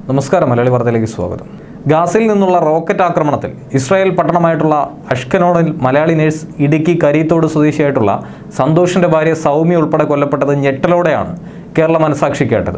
നമസ്കാരം മലയാളി വാർത്തയിലേക്ക് സ്വാഗതം ഗാസയിൽ നിന്നുള്ള റോക്കറ്റ് ആക്രമണത്തിൽ ഇസ്രായേൽ പട്ടണമായിട്ടുള്ള അഷ്കനോണിൽ മലയാളി നേഴ്സ് ഇടുക്കി കരീത്തോട് സ്വദേശിയായിട്ടുള്ള സന്തോഷിന്റെ ഭാര്യ സൗമ്യ ഉൾപ്പെടെ കൊല്ലപ്പെട്ടത് ഞെട്ടലോടെയാണ് കേരള മനസാക്ഷി കേട്ടത്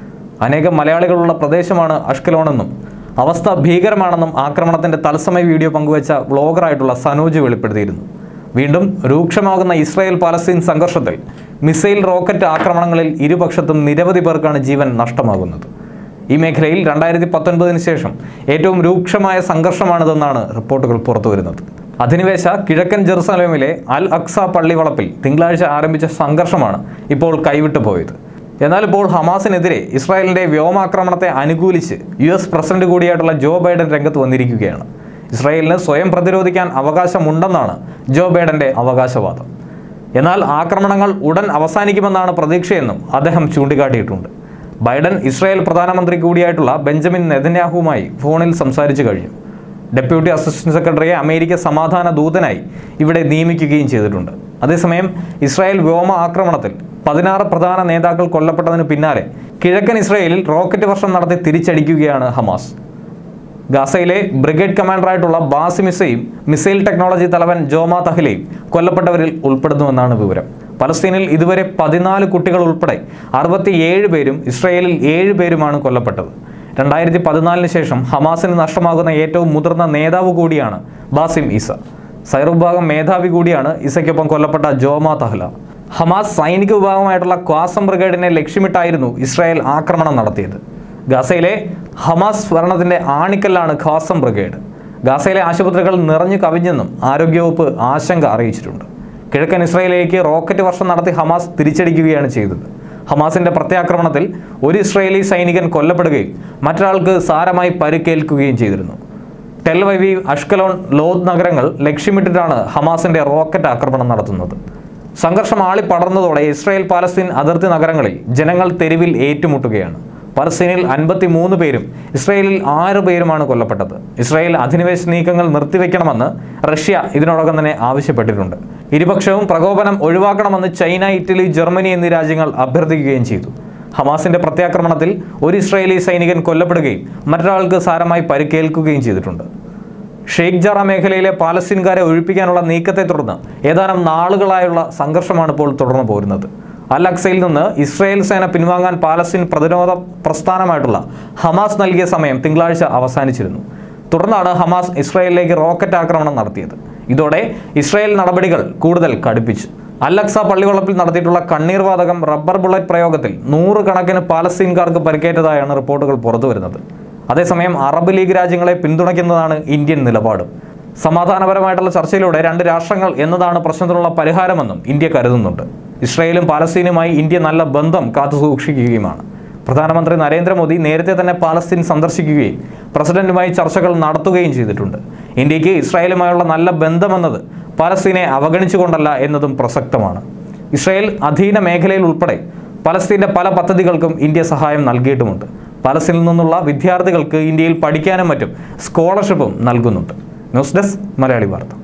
അനേകം മലയാളികളുള്ള പ്രദേശമാണ് അഷ്കലോണെന്നും അവസ്ഥ ഭീകരമാണെന്നും ആക്രമണത്തിന്റെ തത്സമയ വീഡിയോ പങ്കുവച്ച വ്ളോഗറായിട്ടുള്ള സനോജ് വെളിപ്പെടുത്തിയിരുന്നു വീണ്ടും രൂക്ഷമാകുന്ന ഇസ്രായേൽ പാലസ്തീൻ സംഘർഷത്തിൽ മിസൈൽ റോക്കറ്റ് ആക്രമണങ്ങളിൽ ഇരുപക്ഷത്തും നിരവധി പേർക്കാണ് ജീവൻ നഷ്ടമാകുന്നത് ഈ മേഖലയിൽ രണ്ടായിരത്തി പത്തൊൻപതിന് ശേഷം ഏറ്റവും രൂക്ഷമായ സംഘർഷമാണിതെന്നാണ് റിപ്പോർട്ടുകൾ പുറത്തുവരുന്നത് അധിനിവേശ കിഴക്കൻ ജെറുസലേമിലെ അൽ അക്സ പള്ളിവളപ്പിൽ തിങ്കളാഴ്ച ആരംഭിച്ച സംഘർഷമാണ് ഇപ്പോൾ കൈവിട്ടു പോയത് എന്നാൽ ഇപ്പോൾ ഹമാസിനെതിരെ ഇസ്രായേലിന്റെ വ്യോമാക്രമണത്തെ അനുകൂലിച്ച് യു എസ് പ്രസിഡന്റ് കൂടിയായിട്ടുള്ള ജോ ബൈഡൻ രംഗത്ത് വന്നിരിക്കുകയാണ് ഇസ്രായേലിന് സ്വയം പ്രതിരോധിക്കാൻ അവകാശമുണ്ടെന്നാണ് ജോ ബൈഡന്റെ അവകാശവാദം എന്നാൽ ആക്രമണങ്ങൾ ഉടൻ അവസാനിക്കുമെന്നാണ് പ്രതീക്ഷയെന്നും അദ്ദേഹം ചൂണ്ടിക്കാട്ടിയിട്ടുണ്ട് ബൈഡൻ ഇസ്രായേൽ പ്രധാനമന്ത്രി കൂടിയായിട്ടുള്ള ബെഞ്ചമിൻ നെതന്യാഹുവുമായി ഫോണിൽ സംസാരിച്ചു കഴിഞ്ഞു ഡെപ്യൂട്ടി അസിസ്റ്റന്റ് സെക്രട്ടറിയെ അമേരിക്ക സമാധാന ദൂതനായി ഇവിടെ നിയമിക്കുകയും ചെയ്തിട്ടുണ്ട് അതേസമയം ഇസ്രായേൽ വ്യോമ ആക്രമണത്തിൽ പതിനാറ് പ്രധാന നേതാക്കൾ കൊല്ലപ്പെട്ടതിന് പിന്നാലെ കിഴക്കൻ ഇസ്രായേലിൽ റോക്കറ്റ് വർഷം നടത്തി തിരിച്ചടിക്കുകയാണ് ഹമാസ് ഗാസയിലെ ബ്രിഗേഡ് കമാൻഡറായിട്ടുള്ള ബാസിമിസയും മിസൈൽ ടെക്നോളജി തലവൻ ജോമ തഹ്ലയും കൊല്ലപ്പെട്ടവരിൽ ഉൾപ്പെടുന്നുവെന്നാണ് വിവരം പലസ്തീനിൽ ഇതുവരെ പതിനാല് കുട്ടികൾ ഉൾപ്പെടെ അറുപത്തിയേഴ് പേരും ഇസ്രയേലിൽ ഏഴ് പേരുമാണ് കൊല്ലപ്പെട്ടത് രണ്ടായിരത്തി പതിനാലിന് ശേഷം ഹമാസിന് നഷ്ടമാകുന്ന ഏറ്റവും മുതിർന്ന നേതാവ് കൂടിയാണ് ബാസിം ഈസ സൈർ വിഭാഗം മേധാവി കൂടിയാണ് ഇസയ്ക്കൊപ്പം കൊല്ലപ്പെട്ട ജോമ തഹ്ല ഹമാസ് സൈനിക വിഭാഗമായിട്ടുള്ള ക്വാസം ബ്രിഗേഡിനെ ലക്ഷ്യമിട്ടായിരുന്നു ഇസ്രായേൽ ആക്രമണം നടത്തിയത് ഗാസയിലെ ഹമാസ് ഭരണത്തിന്റെ ആണിക്കല്ലാണ് ഖാസം ബ്രിഗേഡ് ഗാസയിലെ ആശുപത്രികൾ നിറഞ്ഞു കവിഞ്ഞെന്നും ആരോഗ്യവകുപ്പ് ആശങ്ക അറിയിച്ചിട്ടുണ്ട് കിഴക്കൻ ഇസ്രായേലിലേക്ക് റോക്കറ്റ് വർഷം നടത്തി ഹമാസ് തിരിച്ചടിക്കുകയാണ് ചെയ്തത് ഹമാസിന്റെ പ്രത്യാക്രമണത്തിൽ ഒരു ഇസ്രായേലി സൈനികൻ കൊല്ലപ്പെടുകയും മറ്റൊരാൾക്ക് സാരമായി പരിക്കേൽക്കുകയും ചെയ്തിരുന്നു ടെൽവൈവീവ് അഷ്കലോൺ ലോദ് നഗരങ്ങൾ ലക്ഷ്യമിട്ടിട്ടാണ് ഹമാസിന്റെ റോക്കറ്റ് ആക്രമണം നടത്തുന്നത് സംഘർഷം ആളിപ്പടർന്നതോടെ ഇസ്രായേൽ പാലസ്തീൻ അതിർത്തി നഗരങ്ങളിൽ ജനങ്ങൾ തെരുവിൽ ഏറ്റുമുട്ടുകയാണ് പലസ്തീനിൽ അൻപത്തി മൂന്ന് പേരും ഇസ്രായേലിൽ ആറ് പേരുമാണ് കൊല്ലപ്പെട്ടത് ഇസ്രായേൽ അധിനിവേശ നീക്കങ്ങൾ നിർത്തിവെക്കണമെന്ന് റഷ്യ ഇതിനോടകം തന്നെ ആവശ്യപ്പെട്ടിട്ടുണ്ട് ഇരുപക്ഷവും പ്രകോപനം ഒഴിവാക്കണമെന്ന് ചൈന ഇറ്റലി ജർമ്മനി എന്നീ രാജ്യങ്ങൾ അഭ്യർത്ഥിക്കുകയും ചെയ്തു ഹമാസിന്റെ പ്രത്യാക്രമണത്തിൽ ഒരു ഇസ്രായേലി സൈനികൻ കൊല്ലപ്പെടുകയും മറ്റൊരാൾക്ക് സാരമായി പരിക്കേൽക്കുകയും ചെയ്തിട്ടുണ്ട് ഷെയ്ഖ് ജറ മേഖലയിലെ പാലസ്തീൻകാരെ ഒഴിപ്പിക്കാനുള്ള നീക്കത്തെ തുടർന്ന് ഏതാനും നാളുകളായുള്ള സംഘർഷമാണ് ഇപ്പോൾ തുടർന്നു പോരുന്നത് അൽ അക്സയിൽ നിന്ന് ഇസ്രായേൽ സേന പിൻവാങ്ങാൻ പാലസ്തീൻ പ്രതിരോധ പ്രസ്ഥാനമായിട്ടുള്ള ഹമാസ് നൽകിയ സമയം തിങ്കളാഴ്ച അവസാനിച്ചിരുന്നു തുടർന്നാണ് ഹമാസ് ഇസ്രായേലിലേക്ക് റോക്കറ്റ് ആക്രമണം നടത്തിയത് ഇതോടെ ഇസ്രായേൽ നടപടികൾ കൂടുതൽ കടുപ്പിച്ചു അല്ലക്സ പള്ളിവളപ്പിൽ നടത്തിയിട്ടുള്ള കണ്ണീർ വാതകം റബ്ബർ ബുള്ളറ്റ് പ്രയോഗത്തിൽ നൂറുകണക്കിന് പാലസ്തീൻകാർക്ക് പരിക്കേറ്റതായാണ് റിപ്പോർട്ടുകൾ പുറത്തുവരുന്നത് അതേസമയം അറബ് ലീഗ് രാജ്യങ്ങളെ പിന്തുണയ്ക്കുന്നതാണ് ഇന്ത്യൻ നിലപാട് സമാധാനപരമായിട്ടുള്ള ചർച്ചയിലൂടെ രണ്ട് രാഷ്ട്രങ്ങൾ എന്നതാണ് പ്രശ്നത്തിനുള്ള പരിഹാരമെന്നും ഇന്ത്യ കരുതുന്നുണ്ട് ഇസ്രായേലും പാലസ്തീനുമായി ഇന്ത്യ നല്ല ബന്ധം കാത്തു സൂക്ഷിക്കുകയുമാണ് പ്രധാനമന്ത്രി നരേന്ദ്രമോദി നേരത്തെ തന്നെ പാലസ്തീൻ സന്ദർശിക്കുകയും പ്രസിഡന്റുമായി ചർച്ചകൾ നടത്തുകയും ചെയ്തിട്ടുണ്ട് ഇന്ത്യക്ക് ഇസ്രായേലുമായുള്ള നല്ല ബന്ധമെന്നത് പാലസ്തീനെ അവഗണിച്ചുകൊണ്ടല്ല എന്നതും പ്രസക്തമാണ് ഇസ്രായേൽ അധീന മേഖലയിൽ ഉൾപ്പെടെ പലസ്തീൻ്റെ പല പദ്ധതികൾക്കും ഇന്ത്യ സഹായം നൽകിയിട്ടുമുണ്ട് പലസ്തീനിൽ നിന്നുള്ള വിദ്യാർത്ഥികൾക്ക് ഇന്ത്യയിൽ പഠിക്കാനും മറ്റും സ്കോളർഷിപ്പും നൽകുന്നുണ്ട് ന്യൂസ് ഡെസ്ക് മലയാളി വാർത്ത